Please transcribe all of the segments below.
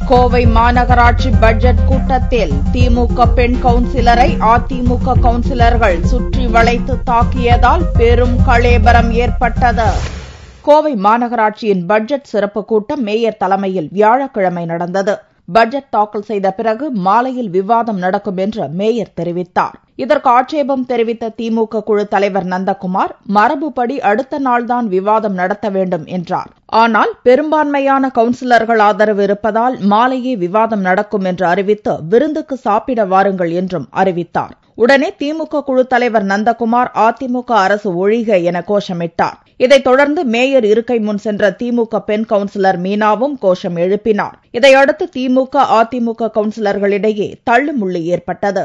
கோவை மாநகராட்சி பட்ஜெட் கூட்டத்தில் திமுக பெண் கவுன்சிலரை அதிமுக கவுன்சிலர்கள் சுற்றி வளைத்து தாக்கியதால் பெரும் களேபரம் ஏற்பட்டது கோவை மாநகராட்சியின் பட்ஜெட் சிறப்பு கூட்டம் மேயர் தலைமையில் வியாழக்கிழமை நடந்தது பட்ஜெட் தாக்கல் செய்த பிறகு மாலையில் விவாதம் நடக்கும் என்று மேயர் தெரிவித்தார் இதற்கு ஆட்சேபம் தெரிவித்த திமுக குழு தலைவர் நந்தகுமார் மரபுப்படி அடுத்த நாள்தான் விவாதம் நடத்த வேண்டும் என்றார் ஆனால் பெரும்பான்மையான கவுன்சிலர்கள் ஆதரவு இருப்பதால் மாலையே விவாதம் நடக்கும் என்று அறிவித்து விருந்துக்கு சாப்பிட வாருங்கள் என்றும் அறிவித்தார் உடனே திமுக குழு தலைவர் நந்தகுமார் அதிமுக அரசு ஒழிக என கோஷமிட்டார் இதைத் தொடர்ந்து மேயர் இருக்கை முன் சென்ற திமுக பெண் கவுன்சிலர் மீனாவும் கோஷம் எழுப்பினார் இதையடுத்து திமுக அதிமுக கவுன்சிலர்களிடையே தள்ளுமுள்ளு ஏற்பட்டது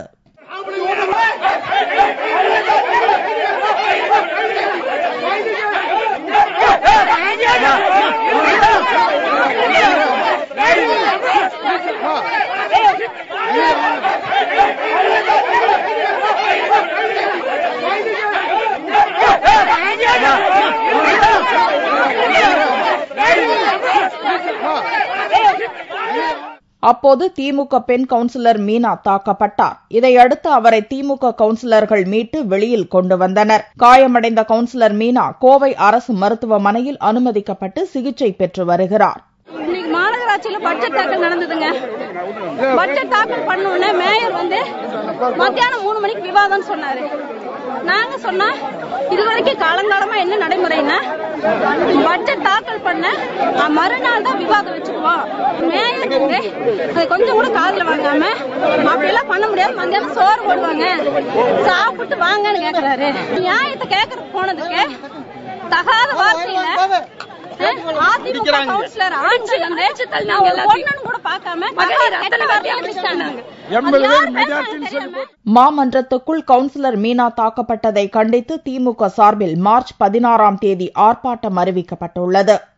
அப்போது திமுக பெண் கவுன்சிலர் மீனா தாக்கப்பட்டார் இதையடுத்து அவரை திமுக கவுன்சிலர்கள் மீட்டு வெளியில் கொண்டு வந்தனர் காயமடைந்த கவுன்சிலர் மீனா கோவை அரசு மருத்துவமனையில் அனுமதிக்கப்பட்டு சிகிச்சை பெற்று வருகிறார் இன்னைக்கு மாநகராட்சியில பட்ஜெட் தாக்கல் நடந்ததுங்க பட்ஜெட் தாக்கல் பண்ண உடனே மேயர் வந்து மத்தியானம் மூணு மணிக்கு விவாதம் சொன்னாரு நாங்க சொன்னா இது வரைக்கும் காலங்காலமா என்ன நடைமுறைன்னா பட்ஜெட் தாக்கல் பண்ண அஹ், மறுநாள் தான் விவாதம் வச்சுக்குவோம் மேயர் வந்து அது கொஞ்சம் கூட காதுல வாங்காம அப்படியெல்லாம் பண்ண முடியாது மத்தியானம் சோறு போடுவாங்க சாப்பிட்டு வாங்கன்னு கேக்குறாரு நியாயத்தை கேக்குறதுக்கு போனதுக்கு தகாத வார்த்தையில அதிமுக கவுன்சிலர் ஆட்சி வந்து ஒண்ணுன்னு கூட பார்க்காம எத்தனை வார்த்தையை அடிச்சிட்டாங்க அது யார் பேசுனாங்கன்னு தெரியாம மாமன்றத்துக்குள் கவுன்சிலர் மீனா தாக்கப்பட்டதை கண்டித்து திமுக சார்பில் மார்ச் பதினாறாம் தேதி ஆர்ப்பாட்டம் அறிவிக்கப்பட்டுள்ளது